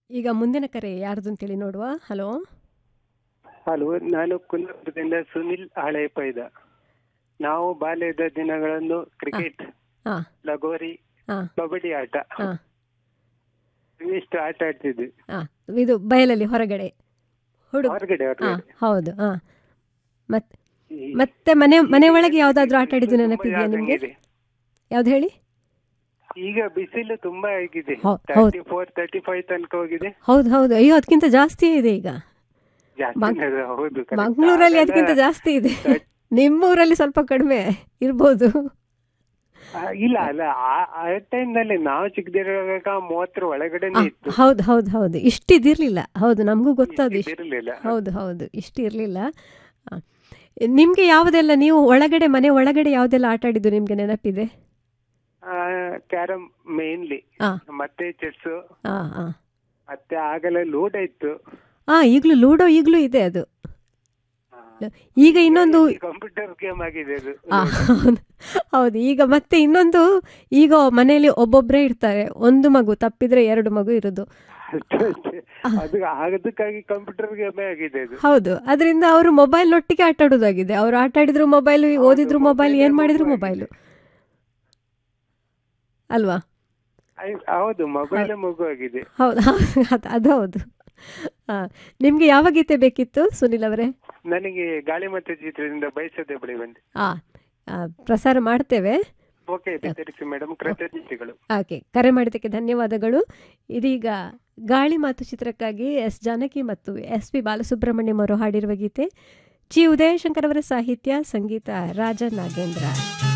ಈಗ ಮುಂದಿನ ಕರೆ ಯಾರ್ದು ಅಂತೇಳಿ ನೋಡುವ ಹಲೋ ಹಲೋ ನಾನು ಕುಂದಾಪುರದಿಂದ ಸುನಿಲ್ ಹಳೇಪೈದ ನಾವು ಬಾಲ್ಯದ ದಿನಗಳನ್ನು ಕ್ರಿಕೆಟ್ ಹಾಂ ಲಗೋರಿ ಹಾಂ ಕಬಡ್ಡಿ ಆಟ ಹಾಂ ಇವಿಷ್ಟು ಆಟ ಆಡ್ತಿದ್ವಿ ಹಾಂ ಇದು ಬಯಲಲ್ಲಿ ಹೊರಗಡೆ ಹುಡುಗ ಹೊರಗಡೆ ಹಾಂ ಹೊರಗಡೆ ಹೌದು ಹಾಂ ಮತ್ತೆ ಈ- ಮತ್ತೆ ಮನೆ ಮನೆ ಒಳಗೆ ಯಾವುದಾದ್ರೂ ಆಟ ಆಡಿದ್ದು ತುಂಬಾ ನೆನಪಿದೆಯಾ ನಿಮಗೆ ಆದಂಗಿದೆ. ಯಾವ್ದು ಹೇಳಿ ಈಗ ಬಿಸಿಲು ತುಂಬಾ ಆಗಿದೆ ಹೌ- ಹೌದು. ತರ್ಟಿ ಫೋರ್ ತರ್ಟಿ ಫೈವ್ ತನಕ ಹೋಗಿದೆ ಹೌದು ಹೌದು ಅಯ್ಯೋ ಅದಕ್ಕಿಂತ ಜಾಸ್ತಿ ಇದೆ ಈಗ ಜಾಸ್ತಿ ಮಂಗ್- ಇದೆ, ಹೌದು correct. ಮಂಗಳೂರಲ್ಲಿ ಆಗೆಲ್ಲ, ಅದಕ್ಕಿಂತ ಜಾಸ್ತಿ ಇದೆ ತರ್ಟಿ- ನಿಮ್ಮೂರಲ್ಲಿ ಸ್ವಲ್ಪ ಕಡಿಮೆ ಇರ್ಬೋದು ಆ, ಇಲ್ಲ ಅಲ್ಲ ಆ- ಆ ಟೈಮ್ನಲ್ಲಿ ನಾವು ಚಿಕ್ಕದಿರುವಾಗ ಮೂವತ್ತರ ಒಳಗಡೆನೆ ಆ, ಇತ್ತು ಹೌದು ಹೌದು ಹೌದು ಇಷ್ಟಿದಿರ್ಲಿಲ್ಲ ಹೌದು ನಮಗೂ ಗೊತ್ತದು ಇಷ್ಟು ಇರಲಿಲ್ಲ ಹೌದು ಹೌದು ಇಷ್ಟು ಇರಲಿಲ್ಲ ನಿಮಗೆ ಯಾವುದೆಲ್ಲ ನೀವು ಒಳಗಡೆ ಮನೆ ಒಳಗಡೆ ಯಾವುದೆಲ್ಲ ಆಟ ಆಡಿದ್ದು ನಿಮಗೆ ನೆನಪಿದೆ ಕ್ಯಾರಮ್ ಮೇನ್ಲಿ ಆ. ಮತ್ತೆ ಚೆಸ್ ಹಾಂ ಹಾಂ ಮತ್ತೆ ಆಗಲೇ ಲೂಡೋ ಇತ್ತು ಹಾಂ ಈಗಲೂ ಲೂಡೋ ಈಗಲೂ ಇದೆ ಅದು ಈಗ ಇನ್ನೊಂದು ಕಂಪ್ಯೂಟರ್ ಗೇಮ್ ಆಗಿದೆ ಅದು ಆ, ಹೌದು ಹೌದು ಈಗ ಮತ್ತೆ ಇನ್ನೊಂದು ಈಗ ಮನೆಯಲ್ಲಿ ಒಬ್ಬೊಬ್ಬರೇ ಇರ್ತಾರೆ ಒಂದು ಮಗು ತಪ್ಪಿದ್ರೆ ಎರಡು ಮಗು ಇರೋದು ಅದು ಅದಕ್ಕಾಗಿ ಕಂಪ್ಯೂಟರ್ ಗೇಮೇ ಆಗಿದೆ ಅದು ಹೌದು ಅದರಿಂದ ಅವರು ಮೊಬೈಲ್ ಒಟ್ಟಿಗೆ ಆಟ ಆಡೋದಾಗಿದೆ ಅವರು ಆಟ ಆಡಿದ್ರು ಮೊಬೈಲ್ ಓದಿದ್ರು ಮೊಬೈಲ್ mobile ಏನು ಮಾಡಿದ್ರು ಮಗು ಮೊಬೈಲು ಆಗಿದೆ. ಅಲ್ವಾ ಐ- ಹೌದು ಮೊಬೈಲ್ ಮಗು ಆಗಿದೆ ಹೌದು ಹೌದು ಅದು- ಅದು ಹೌದು ಹಾಂ ನಿಮಗೆ ಯಾವ ಗೀತೆ ಬೇಕಿತ್ತು ಸುನಿಲ್ ಅವರೇ ನನಗೆ ಗಾಳಿ ಮತ್ತೆ ಚಿತ್ರದಿಂದ ಬಯಸದೆ ಬಳಿ ಬಂದೆ ಹಾಂ ಪ್ರಸಾರ ಮಾಡ್ತೇವೆ ಓಕೆ ಬೆದರಿಸಿ ಮೇಡಮ್ ಕೃತಜ್ಞತೆಗಳು ಓಕೆ ಕರೆ ಮಾಡಿದ್ದಕ್ಕೆ ಧನ್ಯವಾದಗಳು ಇದೀಗ ಗಾಳಿ ಮಾತು ಚಿತ್ರಕ್ಕಾಗಿ ಎಸ್ ಜಾನಕಿ ಮತ್ತು ಎಸ್ ಪಿ ಬಾಲಸುಬ್ರಹ್ಮಣ್ಯಂ ಅವರು ಹಾಡಿರುವ ಗೀತೆ ಚಿ ಉದಯಶಂಕರ್ ಅವರ ಸಾಹಿತ್ಯ ಸಂಗೀತ ರಾಜ ನಾಗೇಂದ್ರ